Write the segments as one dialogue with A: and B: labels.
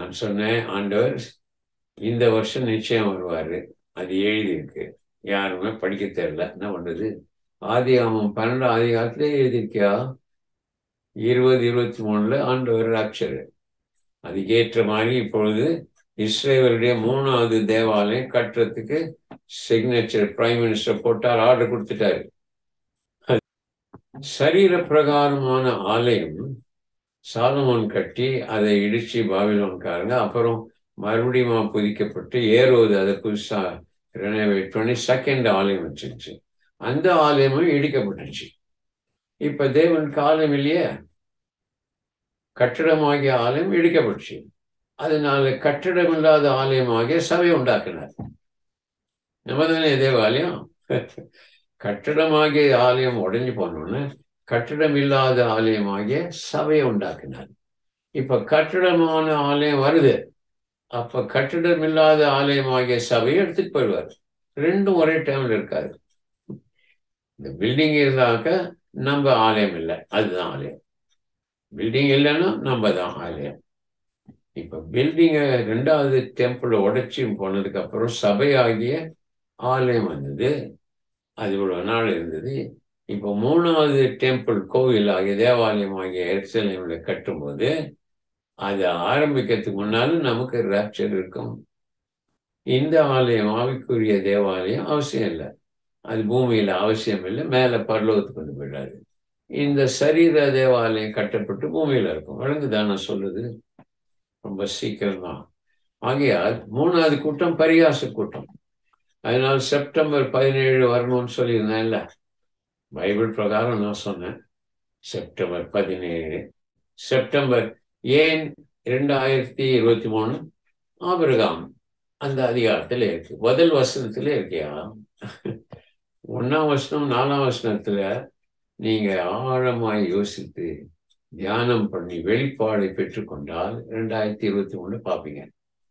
A: நான் சொன்னேன் ஆண்டவர் இந்த வருஷம் நிச்சயம் வருவாரு அது எழுதியிருக்கு யாருமே படிக்க தெரியல என்ன பண்றது ஆதி ஆமாம் பன்னெண்டு ஆதி காலத்திலே எழுதியிருக்கியா இருபது இருபத்தி மூணுல ஆண்டவர் ராட்சர் அதுக்கேற்ற மாதிரி இப்பொழுது இஸ்ரேலுடைய மூணாவது தேவாலயம் கட்டுறதுக்கு சிக்னேச்சர் பிரைம் மினிஸ்டர் போட்டார் ஆர்டர் கொடுத்துட்டாரு சரீர பிரகாரமான ஆலயம் சாலமோன் கட்டி அதை இடிச்சு பாபிலோன்காரங்க அப்புறம் மறுபடியும் புதிக்கப்பட்டு ஏறுவது அதை புதுசா ரெனோவேட் பண்ணி செகண்ட் ஆலயம் வச்சிருச்சு அந்த ஆலயமும் இடிக்கப்பட்டுச்சு இப்ப தேவன் காலம் இல்லையே கட்டிடமாகிய ஆலயம் இடிக்கப்பட்டுச்சு அதனால கட்டிடம் இல்லாத ஆலயமாகிய சபை உண்டாக்கினார் நம்ம தானே தேவாலயம் கட்டிடமாகிய ஆலயம் உடைஞ்சு போனோன்னு கட்டிடம் இல்லாத ஆலயமாகிய சபையை உண்டாக்கினார் இப்ப கட்டிடமான ஆலயம் வருது அப்ப கட்டிடம் இல்லாத ஆலயமாகிய சபையை எடுத்துட்டு போயிடுவார் ரெண்டும் ஒரே டைம்ல இருக்காது இந்த பில்டிங் இருந்தாக்க நம்ம ஆலயம் இல்லை அதுதான் ஆலயம் பில்டிங் இல்லைன்னா நம்ம தான் ஆலயம் இப்ப பில்டிங்கை ரெண்டாவது டெம்பிள் உடைச்சி போனதுக்கு அப்புறம் சபையாகிய ஆலயம் வந்தது அது இவ்வளவு நாள் இருந்தது இப்போ மூணாவது டெம்பிள் கோவில் ஆகிய தேவாலயம் ஆகிய எருசலேம்ல கட்டும்போது அது ஆரம்பிக்கிறதுக்கு முன்னாலும் நமக்கு ராப்சர் இருக்கும் இந்த ஆலயம் ஆவிக்குரிய தேவாலயம் அவசியம் இல்லை அது பூமியில அவசியம் இல்லை மேல பரலோகத்துக்கு கொண்டு போயிடாது இந்த சரீர தேவாலயம் கட்டப்பட்டு பூமியில இருக்கும் வழங்குதான சொல்லுது ரொம்ப சீக்கிரம் தான் ஆகையால் மூணாவது கூட்டம் பரியாச கூட்டம் அதனால் செப்டம்பர் பதினேழு வரணும்னு சொல்லியிருந்தேன்ல பைபிள் பிரகாரம் நான் சொன்னேன் செப்டம்பர் பதினேழு செப்டம்பர் ஏன் ரெண்டாயிரத்தி இருபத்தி மூணு ஆபிரகாம் அந்த அதிகாரத்துல இருக்கு முதல் வசனத்துல இருக்கியா ஒன்னாம் வசனம் நாலாம் வசனத்துல நீங்க ஆழமாய் யோசித்து தியானம் பண்ணி வெளிப்பாடை பெற்றுக்கொண்டால் ரெண்டாயிரத்தி இருபத்தி மூணு பார்ப்பீங்க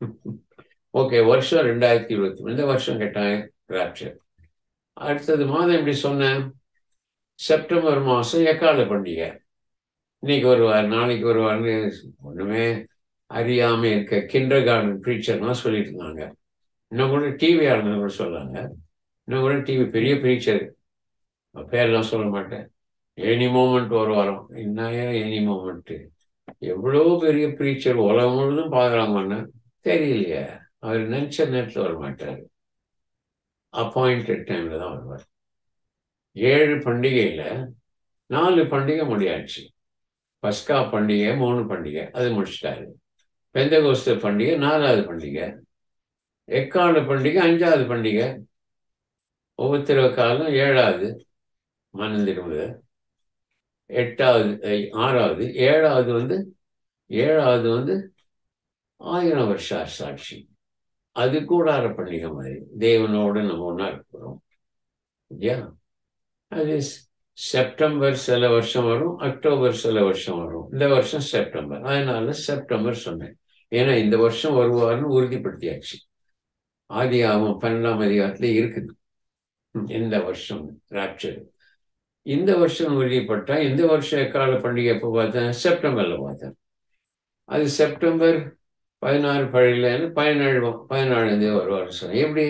A: ஓகே வருஷம் ரெண்டாயிரத்தி இருபத்தி மூணு இந்த வருஷம் கேட்டாங்க ராப்சர் அடுத்தது மாதம் எப்படி சொன்னேன் செப்டம்பர் மாதம் எக்கால பண்டிகை இன்னைக்கு வருவார் நாளைக்கு வருவார்னு ஒன்றுமே அறியாம இருக்க கிண்டர் கார்டன் ப்ரீச்சர்லாம் சொல்லிட்டு இருந்தாங்க இன்னும் கூட டிவி ஆளுங்க கூட சொல்லாங்க இன்னும் கூட டிவி பெரிய ப்ரீச்சர் பேர்லாம் சொல்ல மாட்டேன் எனி மூமெண்ட் ஒரு வாரம் என்னையா எனி மூமெண்ட்டு எவ்வளோ பெரிய ப்ரீச்சர் உலகம் முழுதும் பார்க்குறாங்கன்னு தெரியலையே அவர் நினச்ச நேரத்தில் வர மாட்டார் அப்பாயிண்டட் டைமில் தான் வருவார் ஏழு பண்டிகையில் நாலு பண்டிகை முடியாச்சு பஸ்கா பண்டிகை மூணு பண்டிகை அது முடிச்சிட்டாரு பெந்தகோஸ்த பண்டிகை நாலாவது பண்டிகை எக்கால பண்டிகை அஞ்சாவது பண்டிகை ஒவ்வொருத்தர காலம் ஏழாவது மனம் திரும்புது எட்டாவது ஆறாவது ஏழாவது வந்து ஏழாவது வந்து ஆயிரம் வருஷ சாட்சி அது கூடார பண்டிகை மாதிரி தேவனோடு நம்ம ஒன்றா இருக்கிறோம் இல்லையா அது செப்டம்பர் சில வருஷம் வரும் அக்டோபர் சில வருஷம் வரும் இந்த வருஷம் செப்டம்பர் அதனால செப்டம்பர் சொன்னேன் ஏன்னா இந்த வருஷம் வருவார்னு உறுதிப்படுத்தியாச்சு ஆதி ஆகும் பன்னெண்டாம் அதிகாரத்துல இருக்குது இந்த வருஷம் ராப்சர் இந்த வருஷம் உறுதிப்பட்டா இந்த வருஷம் எக்கால பண்டிகை எப்போ பார்த்தேன் செப்டம்பர்ல பார்த்தேன் அது செப்டம்பர் பதினாறு பழையிலன்னு பதினேழு பதினாலாம் தேதி வருவார் சொன்னேன் எப்படி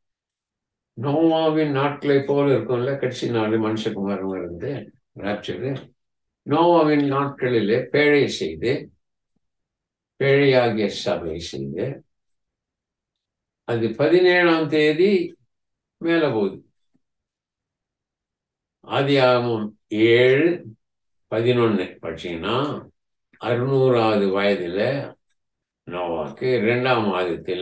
A: நோவாவின் நாட்களை போல இருக்கும்ல கடைசி நாள் மனுஷகுமாரம் இருந்து ராப்சரு நோவாவின் நாட்களிலே பேழை செய்து பேழையாகிய சபை செய்து அது பதினேழாம் தேதி மேல போகுது ஆதியாகமம் ஏழு பதினொன்னு படிச்சீங்கன்னா அறுநூறாவது வயதுல நோவாக்கு இரண்டாம் மாதத்துல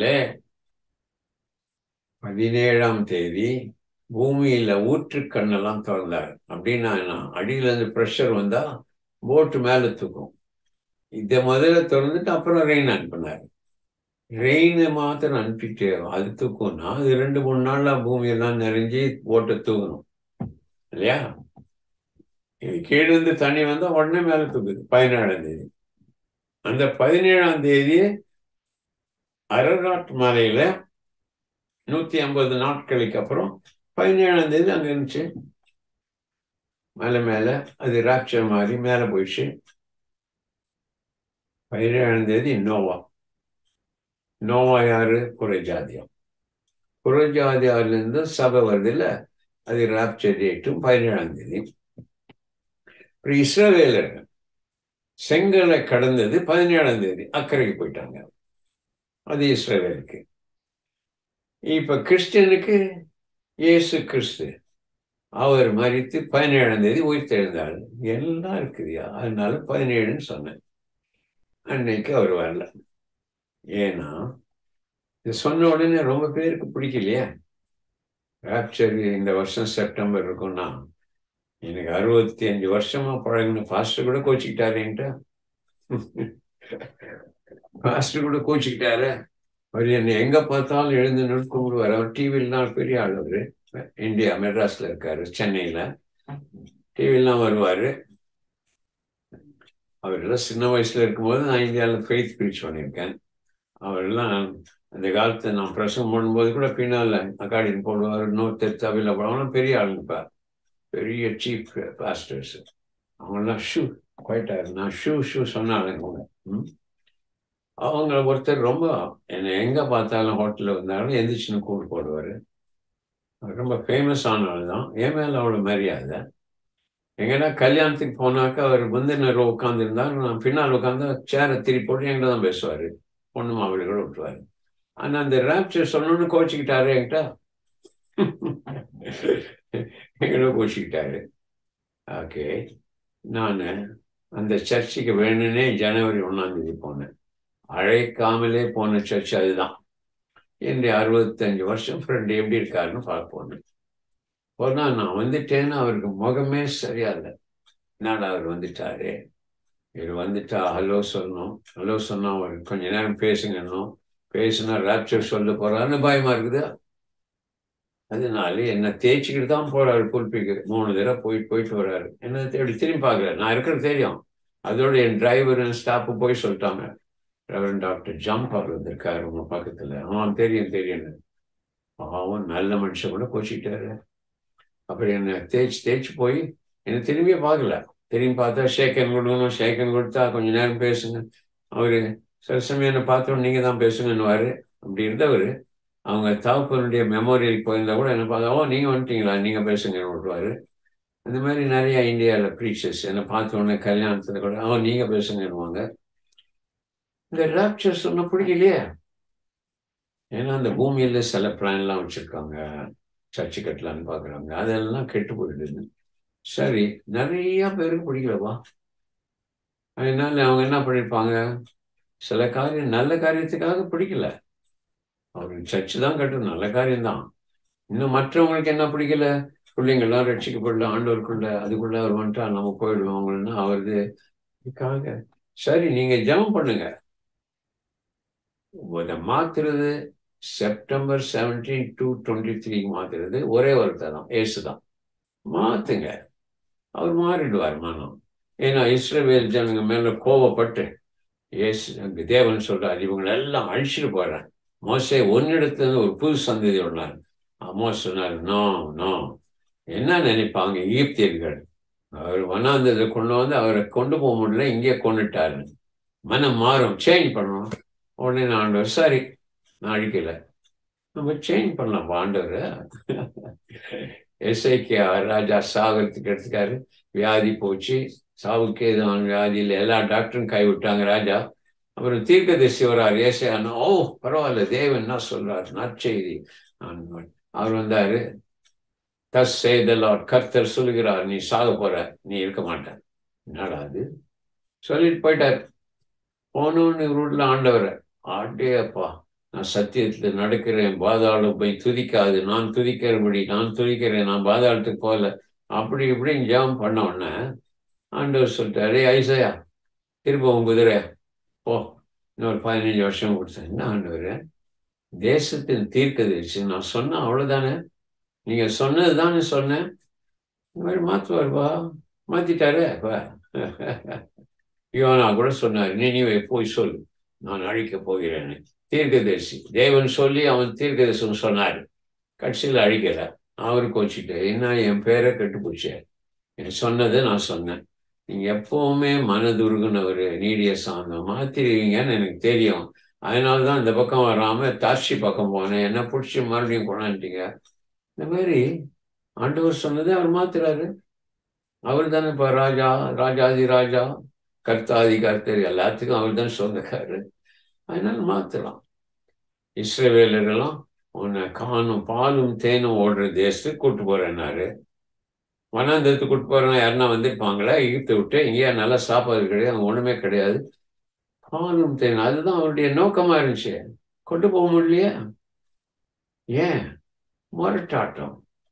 A: பதினேழாம் தேதி பூமியில ஊற்று கண்ணெல்லாம் திறந்தார் அப்படின்னா அடியில இருந்து ப்ரெஷர் வந்தா போட்டு மேல தூக்கும் இதை முதல்ல திறந்துட்டு அப்புறம் ரெயின் அனுப்பினார் ரெயினை மாத்திரம் அனுப்பிட்டு அது தூக்கும்னா அது ரெண்டு மூணு நாள்ல பூமியெல்லாம் நிறைஞ்சி போட்டு தூக்கணும் இல்லையா இது கீழிருந்து தண்ணி வந்தா உடனே மேல தூக்குது பதினேழாம் தேதி அந்த பதினேழாம் தேதி அரராட் மலையில நூத்தி ஐம்பது நாட்களுக்கு அப்புறம் பதினேழாம் தேதி அங்க இருந்துச்சு மேல மேல அது ராட்சர் மாதிரி மேல போயிடுச்சு பதினேழாம் தேதி நோவா நோவா யாரு புறஜாதியம் புறஜாதியாரிலிருந்து சபை வருது இல்ல அது ராப்சர் டேட்டும் பதினேழாம் தேதி அப்புறம் இஸ்ரவேலர்கள் செங்கலை கடந்தது பதினேழாம் தேதி அக்கறைக்கு போயிட்டாங்க அது இஸ்ரவேலுக்கு இப்ப கிறிஸ்டியனுக்கு இயேசு கிறிஸ்து அவர் மறித்து பதினேழாம் தேதி உயிர்த்தெழுந்தாள் எல்லாம் இருக்குதுயா அதனால பதினேழுன்னு சொன்னேன் அன்னைக்கு அவர் வரல ஏன்னா இது சொன்ன உடனே ரொம்ப பேருக்கு பிடிக்கலையே ராப்சர் இந்த வருஷம் செப்டம்பர் இருக்கும்னா எனக்கு அறுபத்தி அஞ்சு வருஷமா பழகின பாஸ்டர் கூட கோச்சிக்கிட்டாரு என்கிட்ட பாஸ்டர் கூட கோச்சிக்கிட்டாரு அவர் என்னை எங்க பார்த்தாலும் எழுந்து நின்று கும்பிடுவார் அவர் டிவிலாம் பெரிய ஆள் அவரு இந்தியா மெட்ராஸ்ல இருக்காரு சென்னையில டிவிலாம் வருவாரு அவரெல்லாம் சின்ன வயசுல இருக்கும்போது நான் இந்தியாவில் ஃபெய்த் ஸ்பீச் பண்ணியிருக்கேன் அவரெல்லாம் அந்த காலத்தை நான் பிரசவம் பண்ணும்போது கூட பின்னால அக்காடின்னு போடுவார் நூற்றி தவில போடுவாங்க பெரிய ஆளுங்கப்பா பெரிய சீஃப் பாஸ்டர்ஸ் அவங்கெல்லாம் ஷூ குவைட்டாரு நான் ஷூ ஷூ சொன்னாங்க அவங்க ஒருத்தர் ரொம்ப என்னை எங்க பார்த்தாலும் ஹோட்டலில் வந்தாலும் எந்திரிச்சுன்னு கூப்பிட்டு போடுவார் ரொம்ப ஃபேமஸ் ஆன ஆள் தான் என் மேல அவ்வளோ மரியாதை எங்கன்னா கல்யாணத்துக்கு போனாக்கா அவர் முந்தின ரோ உட்காந்துருந்தார் நான் பின்னால் உட்காந்து சேரை திருப்பி போட்டு என்கிட்ட தான் பேசுவார் பொண்ணு மாவிள்களை விட்டுவார் ஆனால் அந்த ரேப்சர் சொல்லணும்னு கோச்சிக்கிட்டாரு என்கிட்ட எங்கிட்ட கோச்சிக்கிட்டாரு ஓகே நான் அந்த சர்ச்சுக்கு வேணும்னே ஜனவரி ஒன்றாம் தேதி போனேன் அழைக்காமலே போன சர்ச் அதுதான் என்னுடைய அறுபத்தஞ்சு வருஷம் ஃப்ரெண்டு எப்படி இருக்காருன்னு பார்க்க போனேன் போனா நான் வந்துட்டேன்னு அவருக்கு முகமே சரியா இல்லை என்னடா அவர் வந்துட்டாரு இவர் வந்துட்டா ஹலோ சொல்லணும் ஹலோ சொன்னா அவர் கொஞ்ச நேரம் பேசுங்கன்னும் பேசுனா ராப்சர் சொல்ல போறாருன்னு பயமா இருக்குது அதனால என்ன தேய்ச்சிக்கிட்டு தான் போறாரு புல்பிக்கு மூணு தடவை போயிட்டு போயிட்டு வர்றாரு என்ன தேடி திரும்பி பார்க்கல நான் இருக்கிறது தெரியும் அதோட என் டிரைவர் ஸ்டாப்பு போய் சொல்லிட்டாங்க ரெவரன் டாக்டர் ஜம்ப் வந்திருக்காரு உங்க பக்கத்துல அவன் தெரியும் தெரியும் அவன் நல்ல மனுஷன் கூட கோச்சிக்கிட்டாரு அப்புறம் என்ன தேய்ச்சி தேய்ச்சி போய் என்னை திரும்பியே பார்க்கல திரும்பி பார்த்தா ஷேக்கன் கொடுக்கணும் ஷேக்கன் கொடுத்தா கொஞ்ச நேரம் பேசுங்க அவரு சில சமயம் என்ன பார்த்தோம் நீங்க தான் பேசுங்கன்னுவாரு அப்படி இருந்தவர் அவங்க தகப்பனுடைய மெமோரியல் போயிருந்தா கூட என்ன பார்த்தா ஓ நீங்க வந்துட்டீங்களா நீங்க பேசுங்கன்னு விட்டுருவாரு அந்த மாதிரி நிறைய இந்தியாவில் ப்ரீச்சர்ஸ் என்னை பார்த்த உடனே கல்யாணத்துல கூட அவன் நீங்க பேசுங்கன்னுவாங்க இந்த ராப்சர் சொன்ன பிடிக்கலையே ஏன்னா அந்த பூமியில சில பிளான்லாம் வச்சிருக்காங்க சர்ச்சு கட்டலான்னு பாக்குறாங்க அதெல்லாம் கெட்டு போயிடுது சரி நிறைய பேருக்கு பிடிக்கலப்பா அதனால அவங்க என்ன பண்ணிருப்பாங்க சில காரியம் நல்ல காரியத்துக்காக பிடிக்கல அவருக்கு சர்ச்சு தான் கட்டணும் நல்ல காரியம்தான் இன்னும் மற்றவங்களுக்கு என்ன பிடிக்கல பிள்ளைங்கள்லாம் ரட்சிக்கப்படல ஆண்டவருக்குள்ள அதுக்குள்ள அவர் வந்துட்டா நம்ம போயிடுவோம் அவங்கன்னா அவருக்கு இதுக்காக சரி நீங்க ஜெபம் பண்ணுங்க இதை மாத்துறது செப்டம்பர் செவன்டீன் டூ டுவெண்ட்டி த்ரீக்கு மாத்துறது ஒரே ஒருத்தர் தான் ஏசு தான் மாத்துங்க அவர் மாறிடுவார் மனம் ஏன்னா இஸ்ரேவேல் ஜனங்க மேல கோவப்பட்டு ஏசு தேவன் சொல்றாரு இவங்களை எல்லாம் அழிச்சிட்டு போயிடுறேன் மோசே ஒன்னிடத்துல ஒரு புது சந்ததி உள்ளார் அம்மா சொன்னார் நோ நோ என்ன நினைப்பாங்க ஈப்தியர்கள் அவர் வனாந்தத்தை கொண்டு வந்து அவரை கொண்டு போக முடியல இங்கே கொண்டுட்டாரு மனம் மாறும் சேஞ்ச் பண்ணணும் உடனே நான் ஆண்டவர் சரி நான் அழிக்கல நம்ம சேஞ்ச் பண்ணலாம் ஆண்டவர் எஸ்ஐக்கு ராஜா சாகரத்துக்கு எடுத்துக்காரு வியாதி போச்சு சாவுக்கு எதுவும் வியாதியில் எல்லா டாக்டரும் கைவிட்டாங்க ராஜா அப்புறம் தீர்க்கதரிசி வரார் ஏசையானா ஓ பரவாயில்ல தேவன் என்ன சொல்றாரு நற்செய்தி அவர் வந்தாரு தஸ் செய்தல் கர்த்தர் சொல்லுகிறார் நீ சாக போற நீ இருக்க மாட்ட என்னடா அது சொல்லிட்டு போயிட்டார் போனோன்னு ரூட்ல ஆண்டவரை ஆட்டே அப்பா நான் சத்தியத்துல நடக்கிறேன் பாதாளம் போய் துதிக்காது நான் துதிக்கிறபடி நான் துதிக்கிறேன் நான் பாதாளத்துக்கு போகல அப்படி இப்படின்னு ஜாம் பண்ண உடனே ஆண்டவர் சொல்லிட்டாரு ஐசையா திரும்ப உன் குதிரை ஓ இன்னொரு பதினஞ்சு வருஷம் கொடுத்தேன் என்ன ஆண்டவர் தேசத்தின் தீர்க்கதரிசி நான் சொன்னேன் அவ்வளவுதானே நீங்க சொன்னது தானே சொன்னேன் இந்த மாதிரி மாத்துவார்ப்பா மாத்திட்டாரு யோனா கூட சொன்னார் நீ போய் சொல்லு நான் அழிக்க போகிறேன்னு தீர்க்கதரிசி தேவன் சொல்லி அவன் தீர்க்கதரிசனம் சொன்னார் கட்சியில் அழிக்கல அவருக்கு வச்சுட்டு என்ன என் பேரை கெட்டு போச்சு என் சொன்னதை நான் சொன்னேன் நீங்க எப்பவுமே மனதுருகுனவர் நீடிய சாந்தம் மாத்திருவீங்கன்னு எனக்கு தெரியும் அதனால தான் இந்த பக்கம் வராம தாட்சி பக்கம் போனேன் என்ன பிடிச்சி மறுபடியும் கொண்டாந்துட்டீங்க இந்த மாதிரி ஆண்டவர் சொன்னதை அவர் மாத்துறாரு அவர் தானே இப்ப ராஜா ராஜாதி ராஜா கர்த்தாதி கர்த்தர் எல்லாத்துக்கும் அவர் தான் சொந்தக்காரு அதனால மாத்தலாம் இஸ்ரேவேலரெல்லாம் உன்னை காணும் பாலும் தேனும் ஓடுற தேசத்துக்கு கூட்டு போறேன்னாரு வனாந்தரத்துக்கு கூட்டு போறேன்னா யாருன்னா வந்திருப்பாங்களா ஈர்த்து விட்டு இங்கேயா நல்லா சாப்பாடு கிடையாது அங்கே ஒண்ணுமே கிடையாது பாலும் தேனும் அதுதான் அவருடைய நோக்கமா இருந்துச்சு கொண்டு போக முடியலையா ஏன் முரட்டாட்டம்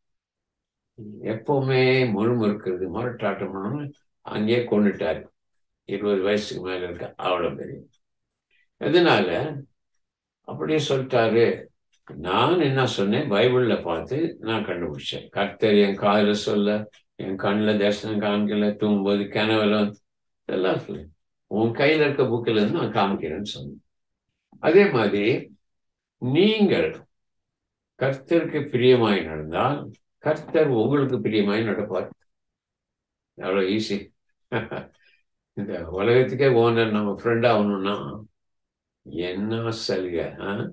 A: எப்பவுமே முறுமுறுக்கிறது முரட்டாட்டம் பண்ணணும் அங்கேயே கொண்டுட்டாரு இருபது வயசுக்கு மேல இருக்க அவ்வளவு பெரிய எதனால அப்படியே சொல்லிட்டாரு நான் என்ன சொன்னேன் பைபிள்ல பார்த்து நான் கண்டுபிடிச்சேன் கர்த்தர் என் காதுல சொல்ல என் கண்ணில் தரிசனம் காமிக்கல தூங்கும்போது கனவுல இதெல்லாம் சொல்லு உன் கையில இருக்க புக்கில் இருந்து நான் காமிக்கிறேன்னு சொன்னேன் அதே மாதிரி நீங்கள் கர்த்தருக்கு பிரியமாய் நடந்தால் கர்த்தர் உங்களுக்கு பிரியமாய் நடப்பார் எவ்வளோ ஈஸி இந்த உலகத்துக்கே ஓனர் நம்ம ஃப்ரெண்ட் ஆகணும்னா என்ன சலுகை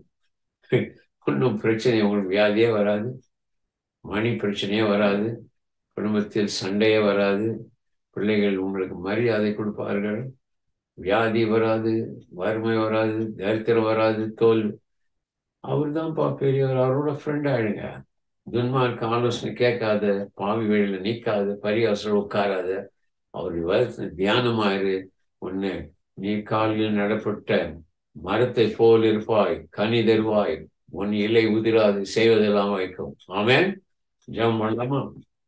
A: ஒன்றும் பிரச்சனை உங்களுக்கு வியாதியே வராது மணி பிரச்சனையே வராது குடும்பத்தில் சண்டையே வராது பிள்ளைகள் உங்களுக்கு மரியாதை கொடுப்பார்கள் வியாதி வராது வறுமை வராது தரித்திரம் வராது தோல்வி அவர் தான்ப்பா பெரியவர் அவரோட ஃப்ரெண்ட் ஆயிடுங்க துன்மார்க்க ஆலோசனை கேட்காத பாவி வழியில நீக்காத பரியாசம் உட்காராத அவர் வளர்த்து தியானமாயிரு உன்னை நீ காலில் நடப்பட்ட மரத்தை போல் இருப்பாய் கனி தருவாய் உன் இலை உதிராது செய்வதெல்லாம் வைக்கும் ஆமேன் ஜெபம் பண்ணலாமா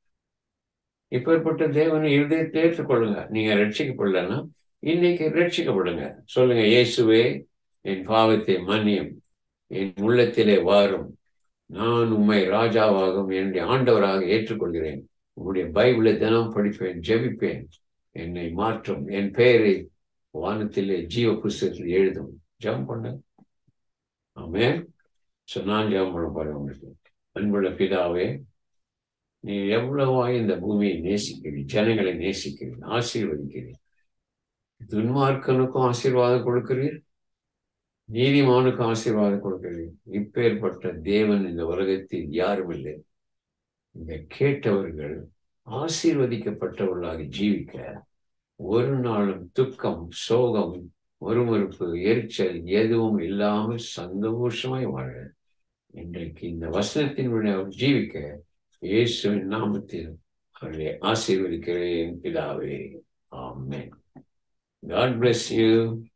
A: இப்பேற்பட்ட தேவனை இருதயத்தை ஏற்றுக்கொள்ளுங்க நீங்க ரட்சிக்கப்படலன்னா இன்னைக்கு ரட்சிக்கப்படுங்க சொல்லுங்க இயேசுவே என் பாவத்தை மன்னியும் என் உள்ளத்திலே வாரும் நான் உம்மை ராஜாவாகும் என்னுடைய ஆண்டவராக ஏற்றுக்கொள்கிறேன் உங்களுடைய பைபிளை தினம் படிப்பேன் ஜெபிப்பேன் என்னை மாற்றும் என் பெயரை வானத்திலே ஜீவ புஸ்தகத்தில் எழுதும் ஜெபம் பண்ண ஆமே ஸோ நான் ஜெபம் பண்ண போறேன் உங்களுக்கு அன்புள்ள பிதாவே நீ எவ்வளவா இந்த பூமியை நேசிக்கிறீர் ஜனங்களை நேசிக்கிறீர் ஆசீர்வதிக்கிறீர் துன்மார்க்கனுக்கும் ஆசீர்வாதம் கொடுக்கிறீர் நீதிமானுக்கும் ஆசீர்வாதம் கொடுக்கிறீர் இப்பேற்பட்ட தேவன் இந்த உலகத்தில் யாரும் இல்லை இந்த கேட்டவர்கள் ஆசீர்வதிக்கப்பட்டவர்களாக ஜீவிக்க ஒரு நாளும் துக்கம் சோகம் ஒருமறுப்பு எரிச்சல் எதுவும் இல்லாமல் சந்தோஷமாய் வாழ இன்றைக்கு இந்த வசனத்தினுடைய ஜீவிக்க இயேசுவின் நாமத்தில் அவர்களை ஆசீர்வதிக்கிறேன் பிதாவே ஆமேன் காட் பிளஸ் யூ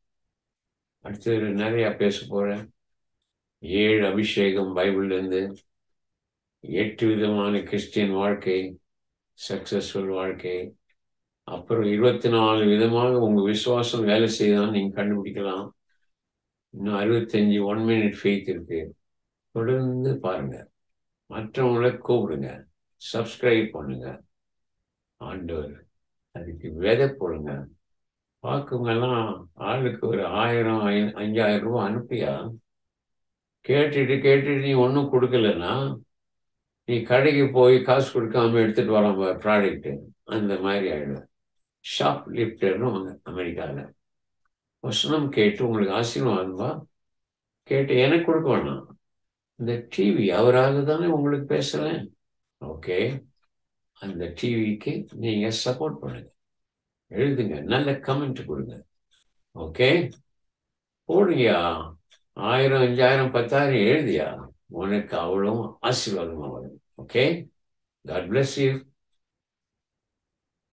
A: அடுத்தது நிறைய பேச போறேன் ஏழு அபிஷேகம் பைபிள்ல இருந்து எட்டு விதமான கிறிஸ்டியன் வாழ்க்கை சக்சஸ்ஃபுல் வாழ்க்கை அப்புறம் இருபத்தி நாலு விதமாக உங்க விசுவாசம் வேலை செய்யலாம் நீங்க கண்டுபிடிக்கலாம் இன்னும் அறுபத்தஞ்சு ஒன் மினிட் ஃபெய்த் இருக்கு தொடர்ந்து பாருங்க மற்றவங்களை கூப்பிடுங்க சப்ஸ்கிரைப் பண்ணுங்க ஆண்டவர் அதுக்கு விதை போடுங்க பார்க்கவங்கெல்லாம் ஆளுக்கு ஒரு ஆயிரம் அஞ்சாயிரம் ரூபாய் அனுப்பியா கேட்டுட்டு கேட்டுட்டு நீ ஒன்றும் கொடுக்கலன்னா நீ கடைக்கு போய் காசு கொடுக்காம எடுத்துட்டு வரோம் ப்ராடக்ட்டு அந்த மாதிரி ஆயிடும் ஷாப் லிஃப்டர்னு அமெரிக்காவில் வசனம் கேட்டு உங்களுக்கு ஆசீர்வாதம்பா கேட்டு எனக்கு கொடுக்க வேணாம் இந்த டிவி அவராக தானே உங்களுக்கு பேசுகிறேன் ஓகே அந்த டிவிக்கு நீங்கள் சப்போர்ட் பண்ணுங்க எழுதுங்க நல்ல கமெண்ட் கொடுங்க ஓகே போடுங்கயா ஆயிரம் அஞ்சாயிரம் பத்தாயிரம் எழுதியா உனக்கு அவ்வளோ ஆசீர்வாதமாக வரும் ஓகே காட் பிளஸ் யூ